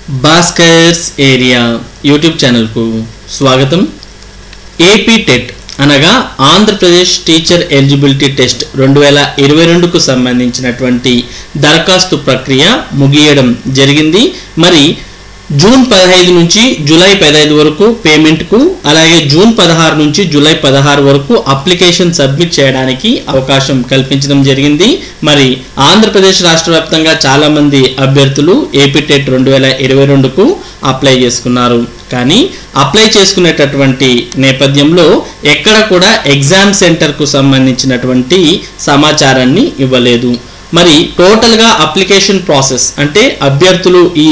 Bhaskar's area YouTube ఛానల్కు స్వాగతం AP TET అనగా ఆంధ్రప్రదేశ్ టీచర్ ఎలిజిబిలిటీ టెస్ట్ రెండు వేల ఇరవై రెండుకు సంబంధించినటువంటి దరఖాస్తు ప్రక్రియ ముగియడం జరిగింది మరి జూన్ పదహైదు నుంచి జూలై పదహైదు వరకు పేమెంట్కు అలాగే జూన్ పదహారు నుంచి జూలై పదహారు వరకు అప్లికేషన్ సబ్మిట్ చేయడానికి అవకాశం కల్పించడం జరిగింది మరి ఆంధ్రప్రదేశ్ రాష్ట్ర వ్యాప్తంగా చాలా మంది అభ్యర్థులు ఏపీ టెట్ రెండు వేల ఇరవై రెండుకు అప్లై చేసుకున్నారు కానీ అప్లై చేసుకునేటటువంటి నేపథ్యంలో ఎక్కడ కూడా ఎగ్జామ్ సెంటర్కు సంబంధించినటువంటి సమాచారాన్ని ఇవ్వలేదు మరి టోటల్గా అప్లికేషన్ ప్రాసెస్ అంటే అభ్యర్థులు ఈ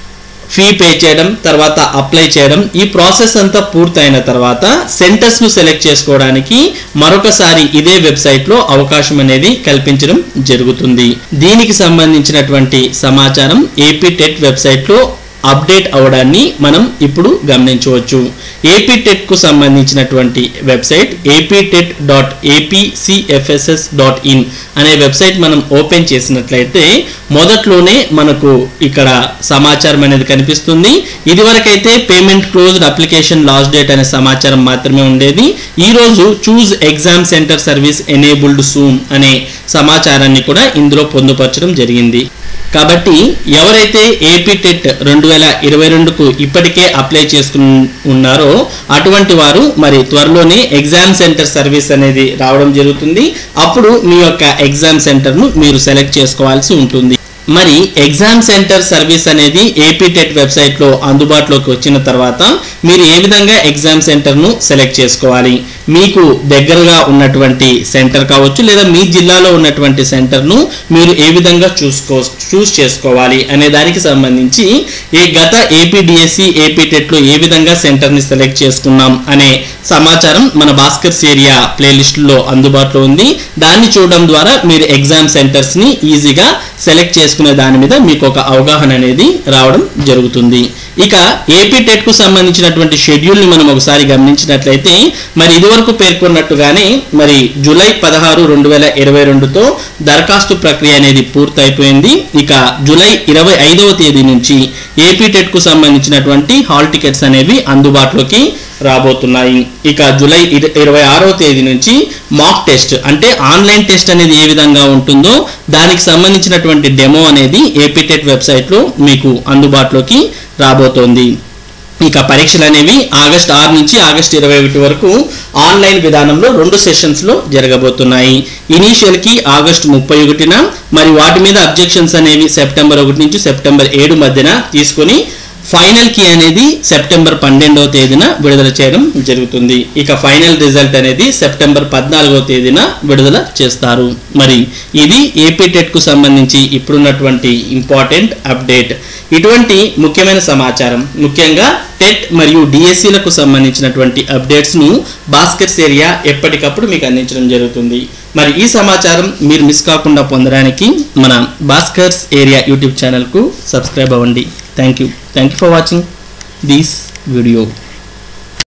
ఫీ పే చేయడం తర్వాత అప్లై చేయడం ఈ ప్రాసెస్ అంతా పూర్తయిన తర్వాత సెంటర్స్ ను సెలెక్ట్ చేసుకోవడానికి మరొకసారి ఇదే వెబ్సైట్ లో అవకాశం అనేది కల్పించడం జరుగుతుంది దీనికి సంబంధించినటువంటి సమాచారం ఏపీ టెట్ వెబ్సైట్ లో అప్డేట్ అవడాన్ని మనం ఇప్పుడు గమనించవచ్చు ఏపీ టెట్ కు సంబంధించినటువంటి website AP TET dot APCFSS dot in అనే వెబ్సైట్ మనం ఓపెన్ చేసినట్లయితే మొదట్లోనే మనకు ఇక్కడ సమాచారం అనేది కనిపిస్తుంది ఇదివరకైతే payment closed application last date అనే సమాచారం మాత్రమే ఉండేది ఈ రోజు choose exam centre service enabled soon అనే సమాచారాన్ని కూడా ఇందులో పొందుపరచడం జరిగింది కాబట్టి ఎవరైతే ఏపీ టెట్ రెండు వేల ఇరవై రెండుకు ఇప్పటికే అప్లై చేసుకుని ఉన్నారో అటువంటి వారు మరి త్వరలోనే ఎగ్జామ్ సెంటర్ సర్వీస్ అనేది రావడం జరుగుతుంది అప్పుడు మీ యొక్క ఎగ్జామ్ సెంటర్ను మీరు సెలెక్ట్ చేసుకోవాల్సి ఉంటుంది మరి ఎగ్జామ్ సెంటర్ సర్వీస్ అనేది ఏపీ టెట్ వెబ్సైట్లో అందుబాటులోకి వచ్చిన తర్వాత మీరు ఏ విధంగా ఎగ్జామ్ సెంటర్ను సెలెక్ట్ చేసుకోవాలి మీకు దగ్గరగా ఉన్నటువంటి సెంటర్ కావచ్చు లేదా మీ జిల్లాలో ఉన్నటువంటి సెంటర్ను మీరు ఏ విధంగా చూసుకో చూస్ చేసుకోవాలి అనే దానికి సంబంధించి ఈ గత ఏపీడిఎస్సి ఏపీ టెట్లో ఏ విధంగా సెంటర్ని సెలెక్ట్ చేసుకున్నాం అనే సమాచారం మన భాస్కర్స్ ఏరియా ప్లేలిస్ట్లో అందుబాటులో ఉంది దాన్ని చూడడం ద్వారా మీరు ఎగ్జామ్ సెంటర్స్ని ఈజీగా సెలెక్ట్ చేసుకునే దాని మీద మీకు ఒక అవగాహన అనేది రావడం జరుగుతుంది ఇక ఏపీ టెట్ కు సంబంధించినటువంటి షెడ్యూల్ ని మనం ఒకసారి గమనించినట్లయితే మరి ఇదివరకు పేర్కొన్నట్టుగానే మరి జూలై పదహారు రెండు వేల ఇరవై రెండుతో దరఖాస్తు ప్రక్రియ అనేది పూర్తయిపోయింది ఇక జూలై ఇరవై ఐదవ తేదీ నుంచి ఏపీ టెట్ కు సంబంధించినటువంటి హాల్ టికెట్స్ అనేవి అందుబాటులోకి రాబోతున్నాయి ఇక జూలై ఇర- ఇరవై ఆరవ తేదీ నుంచి మాక్ టెస్ట్ అంటే ఆన్లైన్ టెస్ట్ అనేది ఏ విధంగా ఉంటుందో దానికి సంబంధించినటువంటి డెమో అనేది ఏపీ టెట్ వెబ్సైట్లో మీకు అందుబాటులోకి రాబోతోంది ఇక పరీక్షలు అనేవి ఆగస్ట్ ఆరు నుంచి ఆగస్ట్ ఇరవై ఒకటి వరకు ఆన్లైన్ విధానంలో రెండు సెషన్స్లో జరగబోతున్నాయి ఇనీషియల్ కి ఆగస్ట్ ముప్పై ఒకటిన మరి వాటి మీద అబ్జెక్షన్స్ అనేవి సెప్టెంబర్ ఒకటి నుంచి సెప్టెంబర్ ఏడు మధ్యన తీసుకొని ఫైనల్ కి అనేది సెప్టెంబర్ పన్నెండవ తేదీన విడుదల చేయడం జరుగుతుంది ఇక ఫైనల్ రిజల్ట్ అనేది సెప్టెంబర్ పద్నాలుగవ తేదీన విడుదల చేస్తారు మరి ఇది ఏపీ టెట్ కు సంబంధించి ఇప్పుడున్నటువంటి ఇంపార్టెంట్ అప్డేట్ ఇటువంటి ముఖ్యమైన సమాచారం ముఖ్యంగా టెట్ మరియు డిఎస్సీలకు సంబంధించినటువంటి అప్డేట్స్ ను భాస్కర్స్ ఏరియా ఎప్పటికప్పుడు మీకు అందించడం జరుగుతుంది మరి ఈ సమాచారం మీరు మిస్ కాకుండా పొందడానికి మన భాస్కర్స్ ఏరియా యూట్యూబ్ ఛానల్కు సబ్స్క్రైబ్ అవ్వండి thank you thank you for watching this video